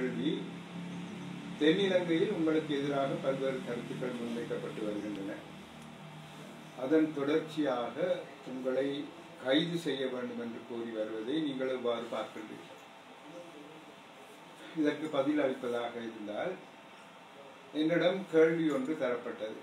கேள்வி தென்னிலங்கையில் உங்களுக்கு எதிராக பல்வேறு கருத்துக்கள் முன்வைக்கப்பட்டு வருகின்றன அதன் தொடர்ச்சியாக உங்களை கைது செய்ய வேண்டும் என்று கூறி வருவதை நீங்கள் எவ்வாறு பார்க்கின்றீர்கள் இதற்கு பதில் அளிப்பதாக இருந்தால் என்னிடம் கேள்வி ஒன்று தரப்பட்டது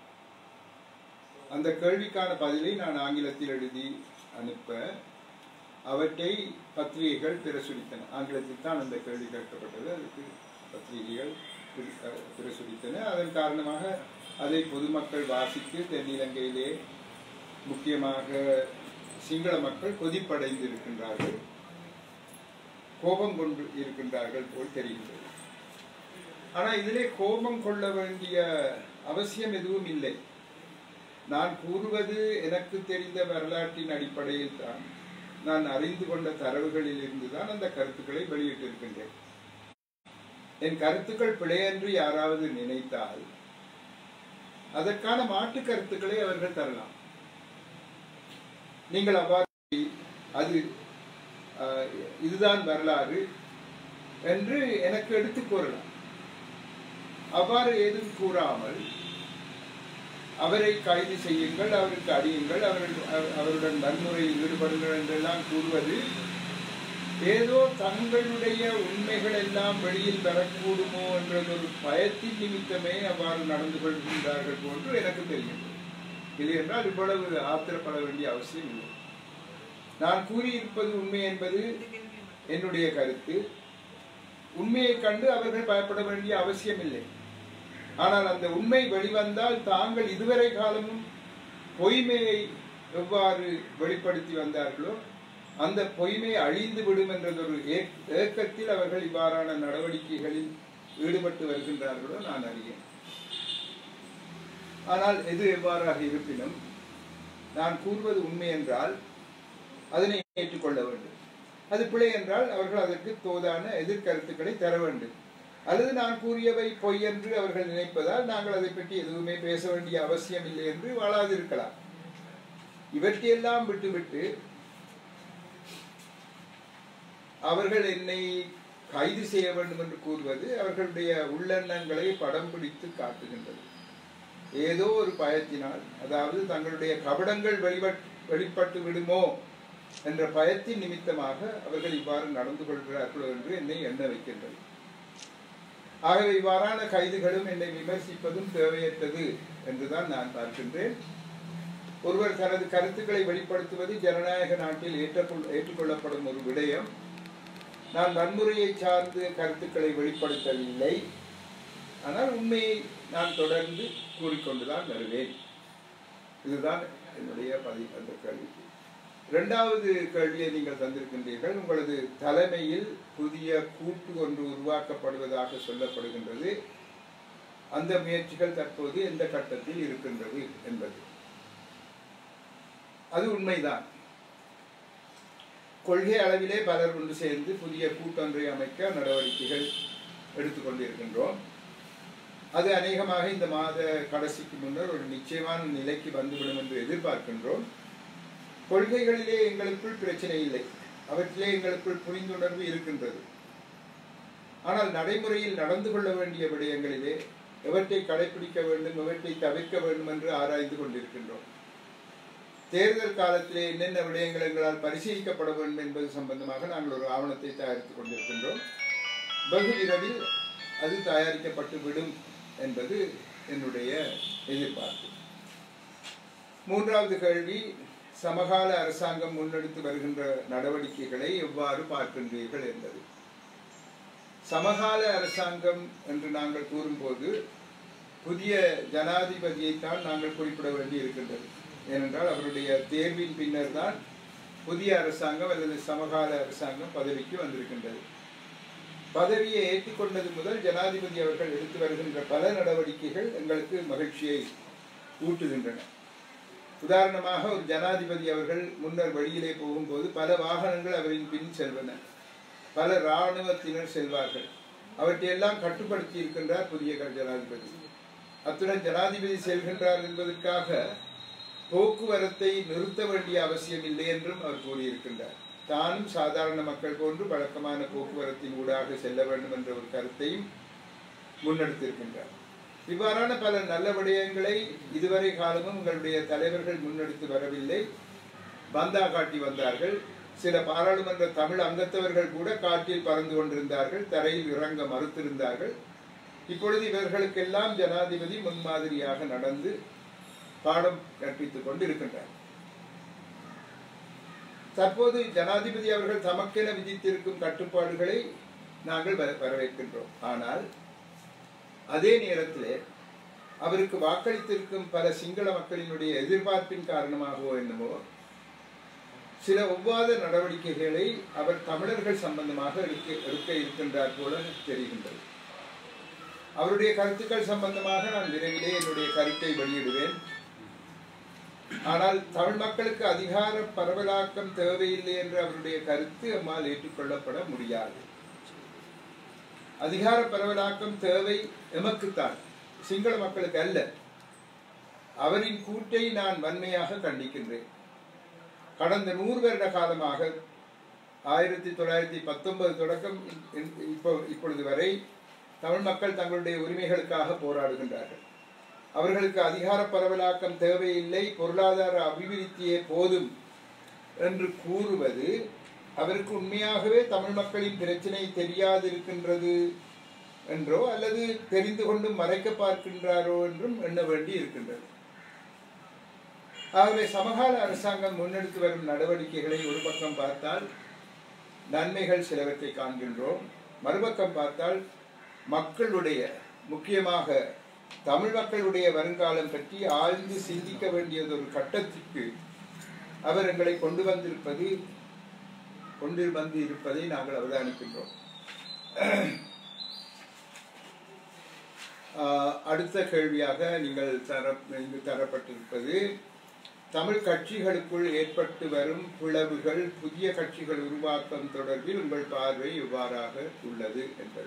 அந்த கேள்விக்கான பதிலை நான் ஆங்கிலத்தில் எழுதி அனுப்ப அவற்றை பத்திரிகைகள் பிரசுரித்தன ஆங்கிலத்தில் தான் அந்த கேள்வி கேட்கப்பட்டது அதுக்கு பத்திரிகைகள் பிர- அஹ் பிரசுரித்தன அதன் காரணமாக அதை பொதுமக்கள் வாசித்து தென்னிலங்கையிலே முக்கியமாக சிங்கள மக்கள் கொதிப்படைந்து இருக்கின்றார்கள் கோபம் கொண்டு இருக்கின்றார்கள் போல் தெரிகின்றது ஆனால் இதிலே கோபம் கொள்ள வேண்டிய அவசியம் எதுவும் இல்லை நான் கூறுவது எனக்கு தெரிந்த வரலாற்றின் அடிப்படையில் தான் நான் அறிந்து கொண்ட தரவுகளில் இருந்து தான் அந்த கருத்துக்களை வெளியிட்டிருக்கின்றேன் என் கருத்துக்கள் பிழையென்று யாராவது நினைத்தால் அதற்கான மாற்று கருத்துக்களை அவர்கள் தரலாம் நீங்கள் அவ்வாறு அது ஆஹ், இதுதான் வரலாறு என்று எனக்கு எடுத்துக் கூறலாம் அவ்வாறு ஏதும் கூறாமல் அவரை கைது செய்யுங்கள் அவருக்கு அடியுங்கள் அவர்கள் அவ- அவருடன் வன்முறையில் ஈடுபடுங்கள் என்றெல்லாம் கூறுவது ஏதோ தங்களுடைய உண்மைகள் எல்லாம் வெளியில் வரக்கூடுமோ என்ற ஒரு பயத்தின் நிமித்தமே அவ்வாறு நடந்து கொள்கின்றார்கள் போன்று எனக்கு தெரியும் இல்லை என்றால் இவ்வளவு ஆத்திரப்பட வேண்டிய அவசியம் இல்லை நான் கூறியிருப்பது உண்மை என்பது என்னுடைய கருத்து உண்மையை கண்டு அவர்கள் பயப்பட வேண்டிய அவசியம் இல்லை ஆனால் அந்த உண்மை வெளிவந்தால் தாங்கள் இதுவரை காலமும் பொய்மையை எவ்வாறு வெளிப்படுத்தி வந்தார்களோ அந்த பொய்மை அழிந்து விடும் என்றதொரு ஏக்- ஏக்கத்தில் அவர்கள் இவ்வாறான நடவடிக்கைகளில் ஈடுபட்டு வருகின்றார்களோ நான் அறியேன் ஆனால் எது எவ்வாறாக இருப்பினும் நான் கூறுவது உண்மை என்றால் அதனை ஏற்றுக்கொள்ள வேண்டும் அது பிழை என்றால் அவர்கள் அதற்கு தோதான எதிர்கருத்துக்களை தர வேண்டும் அல்லது நான் கூறியவை பொய் என்று அவர்கள் நினைப்பதால் நாங்கள் அதை பற்றி எதுவுமே பேச வேண்டிய அவசியம் இல்லை என்று வாழாதிருக்கலாம் இவற்றையெல்லாம் விட்டுவிட்டு அவர்கள் என்னை கைது செய்ய வேண்டும் என்று கூறுவது அவர்களுடைய உள்ளெண்ணங்களை படம் பிடித்து காட்டுகின்றது ஏதோ ஒரு பயத்தினால் அதாவது தங்களுடைய கபடங்கள் வெளிவட் வெளிப்பட்டு விடுமோ என்ற பயத்தின் நிமித்தமாக அவர்கள் இவ்வாறு நடந்து கொள்கிறார்களோ என்று என்னை எண்ண வைக்கின்றது ஆகவே இவ்வாறான கைதுகளும் என்னை விமர்சிப்பதும் தேவையற்றது என்றுதான் நான் பார்க்கின்றேன் ஒருவர் தனது கருத்துக்களை வெளிப்படுத்துவது ஜனநாயக நாட்டில் ஏற்றுக்கொள் ஏற்றுக்கொள்ளப்படும் ஒரு விடயம் நான் வன்முறையை சார்ந்து கருத்துக்களை வெளிப்படுத்தவில்லை ஆனால் உண்மையை நான் தொடர்ந்து கூறிக்கொண்டுதான் வருவேன் இதுதான் என்னுடைய பதில் அந்த கேள்விக்கு இரண்டாவது கேள்வியை நீங்கள் தந்திருக்கின்றீர்கள் உங்களது தலைமையில் புதிய கூட்டு ஒன்று உருவாக்கப்படுவதாக சொல்லப்படுகின்றது அந்த முயற்சிகள் தற்போது எந்த கட்டத்தில் இருக்கின்றது என்பது அது உண்மைதான் கொள்கை அளவிலே பலர் ஒன்று சேர்ந்து புதிய கூட்டொன்றை அமைக்க நடவடிக்கைகள் எடுத்துக்கொண்டிருக்கின்றோம் அது அநேகமாக இந்த மாத கடைசிக்கு முன்னர் ஒரு நிச்சயமான நிலைக்கு வந்துவிடும் என்று எதிர்பார்க்கின்றோம் கொள்கைகளிலே எங்களுக்குள் பிரச்சனை இல்லை அவற்றிலே எங்களுக்குள் புரிந்துணர்வு இருக்கின்றது ஆனால் நடைமுறையில் நடந்து கொள்ள வேண்டிய விடயங்களிலே எவற்றை கடைபிடிக்க வேண்டும் எவற்றை தவிர்க்க வேண்டும் என்று ஆராய்ந்து கொண்டிருக்கின்றோம் தேர்தல் காலத்திலே என்னென்ன விடயங்கள் எங்களால் பரிசீலிக்கப்பட வேண்டும் என்பது சம்பந்தமாக நாங்கள் ஒரு ஆவணத்தை தயாரித்துக் கொண்டிருக்கின்றோம் வெகு விரைவில் அது தயாரிக்கப்பட்டு விடும் என்பது என்னுடைய எதிர்பார்ப்பு மூன்றாவது கேள்வி சமகால அரசாங்கம் முன்னெடுத்து வருகின்ற நடவடிக்கைகளை எவ்வாறு பார்க்கின்றீர்கள் என்பது சமகால அரசாங்கம் என்று நாங்கள் கூறும்போது புதிய ஜனாதிபதியைத்தான் நாங்கள் குறிப்பிட வேண்டி இருக்கின்றது ஏனென்றால் அவருடைய தேர்வின் பின்னர் தான் புதிய அரசாங்கம் அல்லது சமகால அரசாங்கம் பதவிக்கு வந்திருக்கின்றது பதவியை ஏற்றுக்கொண்டது முதல் ஜனாதிபதி அவர்கள் எடுத்து வருகின்ற பல நடவடிக்கைகள் எங்களுக்கு மகிழ்ச்சியை ஊட்டுகின்றன உதாரணமாக ஒரு ஜனாதிபதி அவர்கள் முன்னர் வெளியிலே போகும்போது பல வாகனங்கள் அவரின் பின் செல்வன பல இராணுவத்தினர் செல்வார்கள் அவற்றையெல்லாம் கட்டுப்படுத்தி இருக்கின்றார் புதிய ஜனாதிபதி அத்துடன் ஜனாதிபதி செல்கின்றார் என்பதற்காக போக்குவரத்தை நிறுத்த வேண்டிய அவசியம் இல்லை என்றும் அவர் கூறியிருக்கின்றார் தானும் சாதாரண மக்கள் போன்று வழக்கமான போக்குவரத்தின் ஊடாக செல்ல வேண்டும் என்ற ஒரு கருத்தையும் முன்னெடுத்திருக்கின்றார் இவ்வாறான பல நல்ல விடயங்களை இதுவரை காலமும் உங்களுடைய தலைவர்கள் முன்னெடுத்து வரவில்லை பந்தா காட்டி வந்தார்கள் சில பாராளுமன்ற தமிழ் அங்கத்தவர்கள் கூட காற்றில் பறந்து கொண்டிருந்தார்கள் தரையில் இறங்க மறுத்திருந்தார்கள் இப்பொழுது இவர்களுக்கெல்லாம் ஜனாதிபதி முன்மாதிரியாக நடந்து பாடம் கற்பித்துக் கொண்டு இருக்கின்றார் தற்போது ஜனாதிபதி அவர்கள் தமக்கென விதித்திருக்கும் கட்டுப்பாடுகளை நாங்கள் வர- வரவேற்கின்றோம் ஆனால் அதே நேரத்திலே அவருக்கு வாக்களித்திருக்கும் பல சிங்கள மக்களினுடைய எதிர்பார்ப்பின் காரணமாகவோ என்னமோ சில ஒவ்வாத நடவடிக்கைகளை அவர் தமிழர்கள் சம்பந்தமாக எடுக்க எடுக்க இருக்கின்றார் போல தெரிகின்றது அவருடைய கருத்துக்கள் சம்பந்தமாக நான் விரைவிலே என்னுடைய கருத்தை வெளியிடுவேன் ஆனால் தமிழ் மக்களுக்கு அதிகார பரவலாக்கம் தேவையில்லை என்ற அவருடைய கருத்து நம்மால் ஏற்றுக்கொள்ளப்பட முடியாது அதிகார பரவலாக்கம் தேவை எமக்குத்தான் சிங்கள மக்களுக்கு அல்ல அவரின் கூட்டை நான் வன்மையாக கண்டிக்கின்றேன் கடந்த நூறு வருட காலமாக ஆயிரத்தி தொள்ளாயிரத்தி பத்தொன்பது தொடக்கம் இ- இப்போ இப்பொழுது வரை தமிழ் மக்கள் தங்களுடைய உரிமைகளுக்காக போராடுகின்றார்கள் அவர்களுக்கு அதிகார பரவலாக்கம் தேவையில்லை பொருளாதார அபிவிருத்தியே போதும் என்று கூறுவது அவருக்கு உண்மையாகவே தமிழ் மக்களின் பிரச்சனை தெரியாதிருக்கின்றது என்றோ அல்லது தெரிந்து கொண்டு மறைக்க பார்க்கின்றாரோ என்றும் எண்ண வேண்டி இருக்கின்றது ஆகவே சமகால அரசாங்கம் முன்னெடுத்து வரும் நடவடிக்கைகளை ஒரு பக்கம் பார்த்தால் நன்மைகள் சிலவற்றை காண்கின்றோம் மறுபக்கம் பார்த்தால் மக்களுடைய முக்கியமாக தமிழ் மக்களுடைய வருங்காலம் பற்றி ஆழ்ந்து சிந்திக்க வேண்டியது ஒரு கட்டத்திற்கு அவர் எங்களை கொண்டு வந்திருப்பது கொண்டு வந்து இருப்பதை நாங்கள் அவதானிக்கின்றோம் ஆஹ் அடுத்த கேள்வியாக நீங்கள் தர இங்கு தரப்பட்டிருப்பது தமிழ் கட்சிகளுக்குள் ஏற்பட்டு வரும் பிளவுகள் புதிய கட்சிகள் உருவாக்கம் தொடர்பில் உங்கள் பார்வை எவ்வாறாக உள்ளது என்பது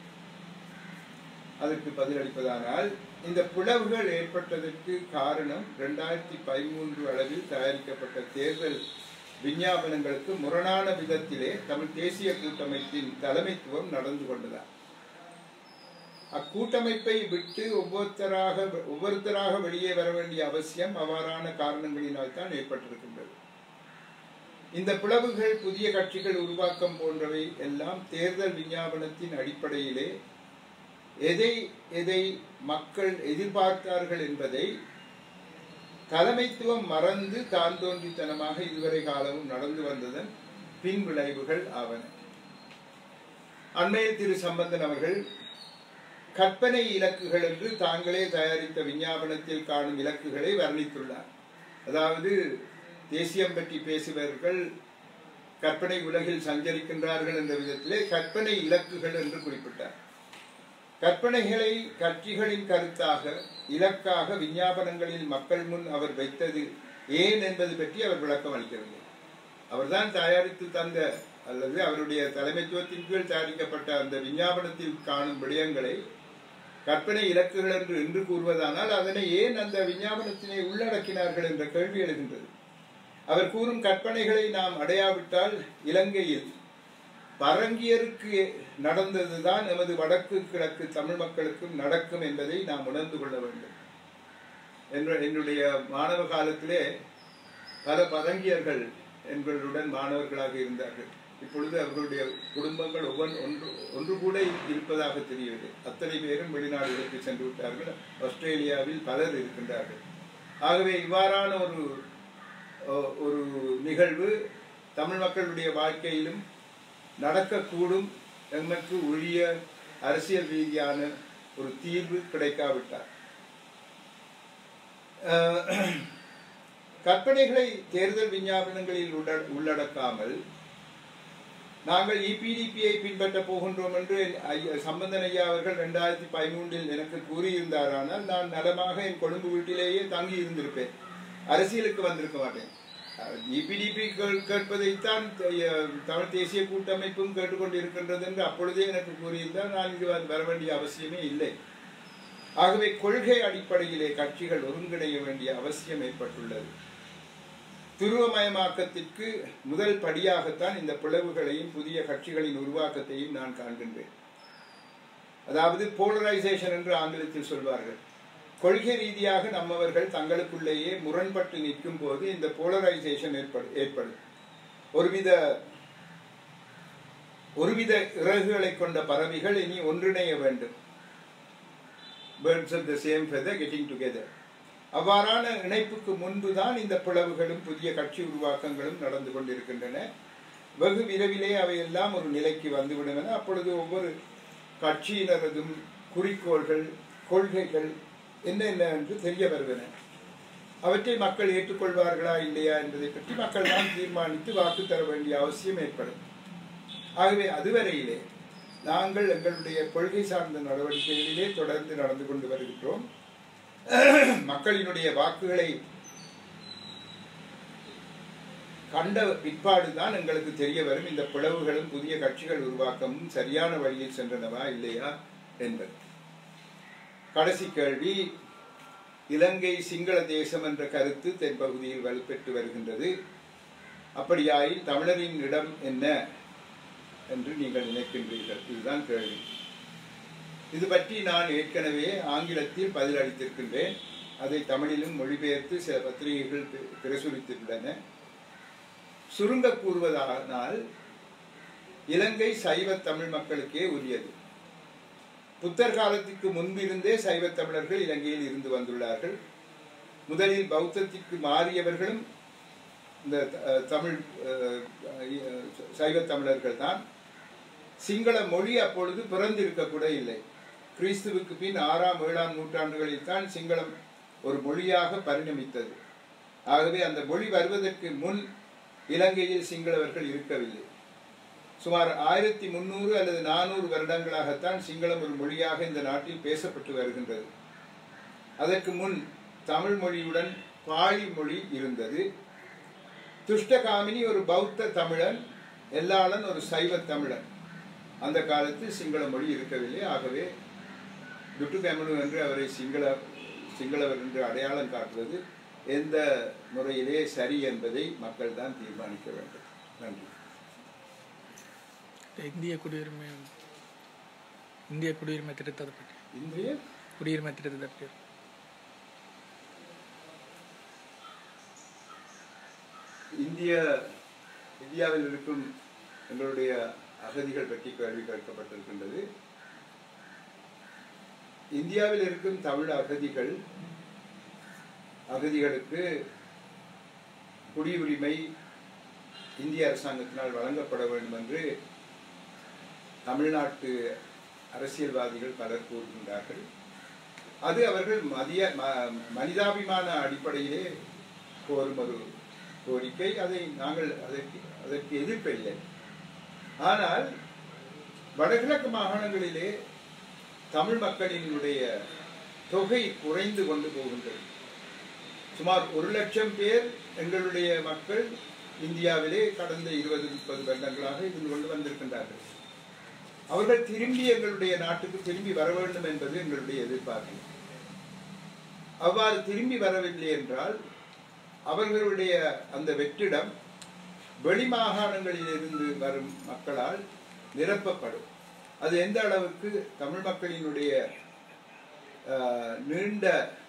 அதற்கு பதிலளிப்பதானால் இந்த பிளவுகள் ஏற்பட்டதற்கு காரணம் இரண்டாயிரத்தி பதிமூன்று அளவில் தயாரிக்கப்பட்ட தேர்தல் விஞ்ஞாபனங்களுக்கு முரணான விதத்திலே தமிழ் தேசிய கூட்டமைப்பின் தலைமைத்துவம் நடந்து கொண்டதாம் அக்கூட்டமைப்பை விட்டு ஒவ்வொருத்தராக ஒவ்வொருத்தராக வெளியே வர வேண்டிய அவசியம் அவ்வாறான காரணங்களினால் தான் ஏற்பட்டிருக்கின்றது இந்த பிளவுகள் புதிய கட்சிகள் உருவாக்கம் போன்றவை எல்லாம் தேர்தல் விஞ்ஞாபனத்தின் அடிப்படையிலே எதை எதை மக்கள் எதிர்பார்த்தார்கள் என்பதை தலைமைத்துவம் மறந்து தான் தோன்றித்தனமாக இதுவரை காலமும் நடந்து வந்ததன் பின் விளைவுகள் ஆவன அண்மையில் திரு சம்பந்தன் அவர்கள் கற்பனை இலக்குகள் என்று தாங்களே தயாரித்த விஞ்ஞாபனத்தில் காணும் இலக்குகளை வர்ணித்துள்ளார் அதாவது தேசியம் பற்றி பேசுபவர்கள் கற்பனை உலகில் சஞ்சரிக்கின்றார்கள் என்ற விதத்திலே கற்பனை இலக்குகள் என்று குறிப்பிட்டார் கற்பனைகளை கட்சிகளின் கருத்தாக இலக்காக விஞ்ஞாபனங்களில் மக்கள் முன் அவர் வைத்தது ஏன் என்பது பற்றி அவர் விளக்கம் அளிக்கவில்லை அவர்தான் தயாரித்து தந்த அல்லது அவருடைய தலைமைத்துவத்தின் கீழ் தயாரிக்கப்பட்ட அந்த விஞ்ஞாபனத்தில் காணும் விடயங்களை கற்பனை இலக்குகள் என்று என்று கூறுவதானால் அதனை ஏன் அந்த விஞ்ஞாபனத்தினை உள்ளடக்கினார்கள் என்ற கேள்வி எழுகின்றது அவர் கூறும் கற்பனைகளை நாம் அடையாவிட்டால் இலங்கையில் பரங்கியருக்கு நடந்ததுதான் எமது வடக்கு கிழக்கு தமிழ் மக்களுக்கும் நடக்கும் என்பதை நாம் உணர்ந்து கொள்ள வேண்டும் என்ற என்னுடைய மாணவ காலத்திலே பல பரங்கியர்கள் எங்களுடன் மாணவர்களாக இருந்தார்கள் இப்பொழுது அவர்களுடைய குடும்பங்கள் ஒவ்வொன்று ஒன்று ஒன்று கூட இருப்பதாக தெரியவில்லை அத்தனை பேரும் வெளிநாடுகளுக்கு சென்று விட்டார்கள் ஆஸ்திரேலியாவில் பலர் இருக்கின்றார்கள் ஆகவே இவ்வாறான ஒரு ஒ- ஒரு நிகழ்வு தமிழ் மக்களுடைய வாழ்க்கையிலும் நடக்கக்கூடும் எமக்கு உரிய அரசியல் ரீதியான ஒரு தீர்வு கிடைக்காவிட்டார் அஹ், கற்பனைகளை தேர்தல் விஞ்ஞாபனங்களில் உள்ள- உள்ளடக்காமல் நாங்கள் இபிடிபியை பின்பற்ற போகின்றோம் என்று ஐயா- சம்பந்தன் ஐயா அவர்கள் இரண்டாயிரத்தி பதிமூன்றில் எனக்கு கூறியிருந்தாரானால் நான் நலமாக என் கொழும்பு வீட்டிலேயே தங்கி இருந்திருப்பேன் அரசியலுக்கு வந்திருக்க மாட்டேன் இபிடிபி கேட்பதைத்தான் த- தமிழ் தேசிய கூட்டமைப்பும் கேட்டுக்கொண்டிருக்கின்றது என்று அப்பொழுதே எனக்கு கூறியிருந்தால் நான் இங்கு வந்து வர வேண்டிய அவசியமே இல்லை ஆகவே கொள்கை அடிப்படையிலே கட்சிகள் ஒருங்கிணைய வேண்டிய அவசியம் ஏற்பட்டுள்ளது துருவமயமாக்கத்திற்கு முதல் படியாகத்தான் இந்த பிளவுகளையும் புதிய கட்சிகளின் உருவாக்கத்தையும் நான் காண்கின்றேன் அதாவது போலரைசேஷன் என்று ஆங்கிலத்தில் சொல்வார்கள் கொள்கை ரீதியாக நம்மவர்கள் தங்களுக்குள்ளேயே முரண்பட்டு நிற்கும் போது இந்த போலரைசேஷன் ஏற்படு ஏற்படும் ஒருவித ஒருவித இறகுகளை கொண்ட பறவைகள் இனி ஒன்றிணைய வேண்டும் birds of the same feather getting together அவ்வாறான இணைப்புக்கு முன்புதான் இந்த பிளவுகளும் புதிய கட்சி உருவாக்கங்களும் நடந்து கொண்டிருக்கின்றன வெகு விரைவிலே அவையெல்லாம் ஒரு நிலைக்கு வந்துவிடும் என அப்பொழுது ஒவ்வொரு கட்சியினரதும் குறிக்கோள்கள் கொள்கைகள் என்னென்ன என்று தெரிய வருவன அவற்றை மக்கள் ஏற்றுக்கொள்வார்களா இல்லையா என்பதை பற்றி மக்கள் தான் தீர்மானித்து வாக்கு தர வேண்டிய அவசியம் ஏற்படும் ஆகவே அதுவரையிலே நாங்கள் எங்களுடைய கொள்கை சார்ந்த நடவடிக்கைகளிலே தொடர்ந்து நடந்து கொண்டு வருகின்றோம் மக்களினுடைய வாக்குகளை கண்ட பிற்பாடுதான் எங்களுக்கு தெரிய வரும் இந்த பிளவுகளும் புதிய கட்சிகள் உருவாக்கமும் சரியான வழியில் சென்றனவா இல்லையா என்பது கடைசி கேள்வி இலங்கை சிங்கள தேசம் என்ற கருத்து தென்பகுதியில் வலுப்பெற்று வருகின்றது அப்படியாயில் தமிழரின் இடம் என்ன என்று நீங்கள் நினைக்கின்றீர்கள் இதுதான் கேள்வி இது பற்றி நான் ஏற்கனவே ஆங்கிலத்தில் பதிலளித்திருக்கின்றேன் அதை தமிழிலும் மொழிபெயர்த்து சில பத்திரிகைகள் பிரசுரித்துள்ளன சுருங்க கூறுவதானால் இலங்கை சைவ தமிழ் மக்களுக்கே உரியது புத்தர் காலத்திற்கு முன்பிருந்தே சைவ தமிழர்கள் இலங்கையில் இருந்து வந்துள்ளார்கள் முதலில் பௌத்தத்திற்கு மாறியவர்களும் இந்த தமிழ் சைவ தமிழர்கள் தான் சிங்கள மொழி அப்பொழுது பிறந்திருக்க கூட இல்லை கிறிஸ்துவுக்கு பின் ஆறாம் ஏழாம் நூற்றாண்டுகளில் தான் சிங்களம் ஒரு மொழியாக பரிணமித்தது ஆகவே அந்த மொழி வருவதற்கு முன் இலங்கையில் சிங்களவர்கள் இருக்கவில்லை சுமார் ஆயிரத்தி முன்னூறு அல்லது நானூறு வருடங்களாகத்தான் சிங்களம் ஒரு மொழியாக இந்த நாட்டில் பேசப்பட்டு வருகின்றது அதற்கு முன் தமிழ் மொழியுடன் பாலி மொழி இருந்தது துஷ்டகாமினி ஒரு பௌத்த தமிழன் எல்லாளன் ஒரு சைவ தமிழன் அந்த காலத்தில் சிங்கள மொழி இருக்கவில்லை ஆகவே துட்டுகமனு என்று அவரை சிங்கள சிங்களவர் என்று அடையாளம் காட்டுவது எந்த முறையிலே சரி என்பதை மக்கள் தான் தீர்மானிக்க வேண்டும் நன்றி இந்திய குடியுரிமை இந்திய குடியுரிமை திட்டத்தை பற்றி இன்றைய குடியுரிமை திட்டத்தை பற்றி இந்திய இந்தியாவில் இருக்கும் எங்களுடைய அகதிகள் பற்றி கேள்வி கேட்கப்பட்டிருக்கின்றது இந்தியாவில் இருக்கும் தமிழ் அகதிகள் அகதிகளுக்கு குடியுரிமை இந்திய அரசாங்கத்தினால் வழங்கப்பட வேண்டும் என்று தமிழ்நாட்டு அரசியல்வாதிகள் பலர் கூறுகின்றார்கள் அது அவர்கள் மதிய மனிதாபிமான அடிப்படையிலே கோரும் ஒரு கோரிக்கை அதை நாங்கள் அதற்கு அதற்கு எதிர்ப்பில்லை ஆனால் வடகிழக்கு மாகாணங்களிலே தமிழ் மக்களினுடைய தொகை குறைந்து கொண்டு போகின்றது சுமார் ஒரு லட்சம் பேர் எங்களுடைய மக்கள் இந்தியாவிலே கடந்த இருபது முப்பது வருடங்களாக இருந்து கொண்டு வந்திருக்கின்றார்கள் அவர்கள் திரும்பி எங்களுடைய நாட்டுக்கு திரும்பி வர வேண்டும் என்பது எங்களுடைய எதிர்பார்ப்பு அவ்வாறு திரும்பி வரவில்லை என்றால் அவர்களுடைய அந்த வெற்றிடம் வெளி மாகாணங்களில் இருந்து வரும் மக்களால் நிரப்பப்படும் அது எந்த அளவுக்கு தமிழ் மக்களினுடைய நீண்ட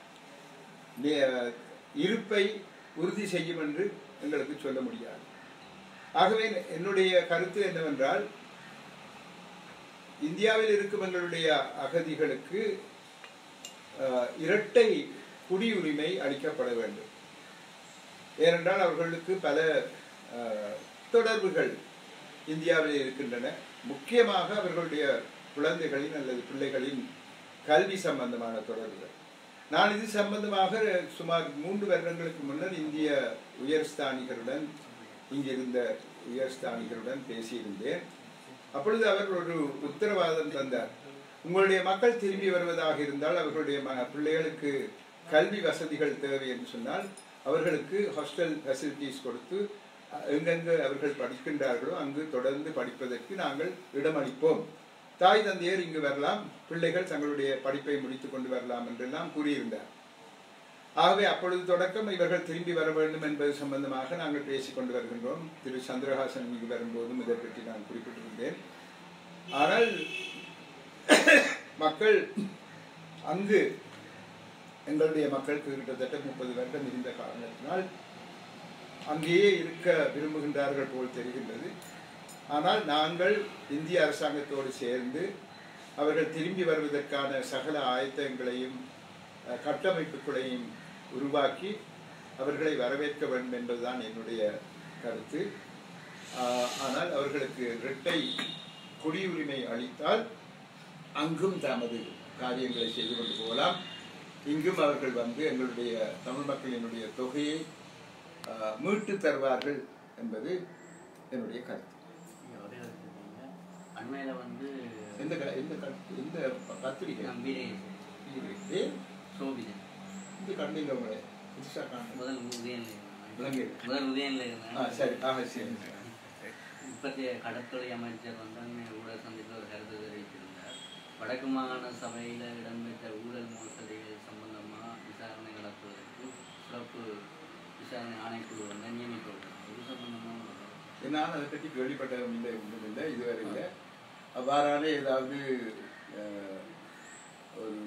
இருப்பை உறுதி செய்யும் என்று எங்களுக்கு சொல்ல முடியாது ஆகவே என்னுடைய கருத்து என்னவென்றால் இந்தியாவில் இருக்கும் எங்களுடைய அகதிகளுக்கு இரட்டை குடியுரிமை அளிக்கப்பட வேண்டும் ஏனென்றால் அவர்களுக்கு பல தொடர்புகள் இந்தியாவில் இருக்கின்றன முக்கியமாக அவர்களுடைய குழந்தைகளின் அல்லது பிள்ளைகளின் கல்வி சம்பந்தமான தொடர்புகள் நான் இது சம்பந்தமாக சுமார் மூன்று வருடங்களுக்கு முன்னர் இந்திய உயர்ஸ்தானிகருடன் இங்கிருந்த உயர்ஸ்தானிகருடன் பேசியிருந்தேன் அப்பொழுது அவர் ஒரு உத்தரவாதம் தந்தார் உங்களுடைய மக்கள் திரும்பி வருவதாக இருந்தால் அவர்களுடைய பிள்ளைகளுக்கு கல்வி வசதிகள் தேவை என்று சொன்னால் அவர்களுக்கு ஹாஸ்டல் ஃபெசிலிட்டிஸ் கொடுத்து எங்கெங்கு அவர்கள் படிக்கின்றார்களோ அங்கு தொடர்ந்து படிப்பதற்கு நாங்கள் இடமளிப்போம் தாய் தந்தையர் இங்கு வரலாம் பிள்ளைகள் தங்களுடைய படிப்பை முடித்துக் கொண்டு வரலாம் என்றெல்லாம் கூறியிருந்தார் ஆகவே அப்பொழுது தொடக்கம் இவர்கள் திரும்பி வர வேண்டும் என்பது சம்பந்தமாக நாங்கள் பேசிக் கொண்டு வருகின்றோம் திரு சந்திரஹாசன் இங்கு வரும்போதும் இதை பற்றி நான் குறிப்பிட்டிருந்தேன் ஆனால் மக்கள் அங்கு எங்களுடைய மக்களுக்கு கிட்டத்தட்ட முப்பது வருடம் இருந்த காரணத்தினால் அங்கேயே இருக்க விரும்புகின்றார்கள் போல் தெரிகின்றது ஆனால் நாங்கள் இந்திய அரசாங்கத்தோடு சேர்ந்து அவர்கள் திரும்பி வருவதற்கான சகல ஆயத்தங்களையும் அஹ், கட்டமைப்புகளையும் உருவாக்கி அவர்களை வரவேற்க வேண்டும் என்பதுதான் என்னுடைய கருத்து ஆஹ், ஆனால் அவர்களுக்கு இரட்டை குடியுரிமை அளித்தால் அங்கும் தமது காரியங்களை செய்து கொண்டு போகலாம் இங்கும் அவர்கள் வந்து எங்களுடைய தமிழ் மக்களினுடைய தொகையை ஆஹ், மீட்டு தருவார்கள் என்பது என்னுடைய கருத்து நீங்க ஒரே ஒரு சொல்றீங்க. அண்மையில வந்து எந்த க- எந்த கருத்து எந்த பத்திரிகை நம்பிரை ஏ சோபிதன் இந்த கண்டிங்க உங்களை புதுசாக காணும் முதல் உதயநிலை விளங்கு. முதல் உதயநிலை ஆ சரி ஆக சரி இப்பத்திய கடற்கொலை அமைச்சர் வந்து அண்மை ஊழல் சந்திப்பில் ஒரு கருத்து தெரிவித்திருந்தார் வடக்கு மாகாண சபையில் இடம்பெற்ற ஊழல் மோசடிகள் சம்பந்தமா விசாரணை நடத்துவதற்கு சிறப்பு விசாரணை ஆணைக்குழு வந்து நியமிக்கப்பட்டது இது சம்பந்தமா நான் அதை பற்றி கேள்விப்பட்டதும் இல்லை ஒன்றும் இல்லை இதுவரை இல்லை அவ்வாறான ஏதாவது அஹ், ஒரு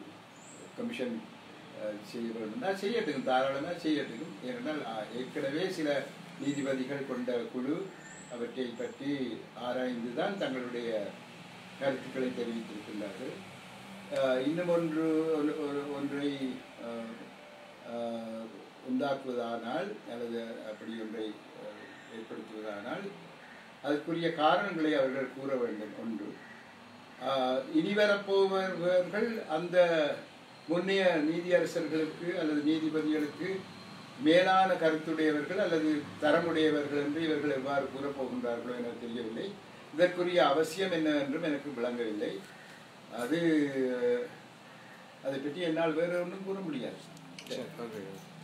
கமிஷன் அஹ், செய்ய வேண்டும்னா செய்யட்டும் தாராளமாக செய்யட்டும் ஏனென்றால் அஹ், ஏற்கனவே சில நீதிபதிகள் கொண்ட குழு அவற்றை பற்றி ஆராய்ந்து தான் தங்களுடைய கருத்துக்களை தெரிவித்திருக்கின்றார்கள் அஹ், இன்னும் ஒன்று ஒரு- ஒரு- ஒன்றை அஹ், அஹ், உண்டாக்குவதானால் அல்லது அப்படி ஒன்றை அஹ், ஏற்படுத்துவதானால் அதற்குரிய காரணங்களை அவர்கள் கூற வேண்டும் ஒன்று ஆஹ், இனி வரப்போவர்கள் அந்த முன்னைய நீதியரசர்களுக்கு அல்லது நீதிபதிகளுக்கு மேலான கருத்துடையவர்கள் அல்லது தரமுடையவர்கள் என்று இவர்கள் எவ்வாறு கூறப்போகின்றார்களோ எனக்கு தெரியவில்லை இதற்குரிய அவசியம் என்ன என்றும் எனக்கு விளங்கவில்லை அது அதை பற்றி என்னால் வேறு ஒன்றும் கூற முடியாது சரி ஓகே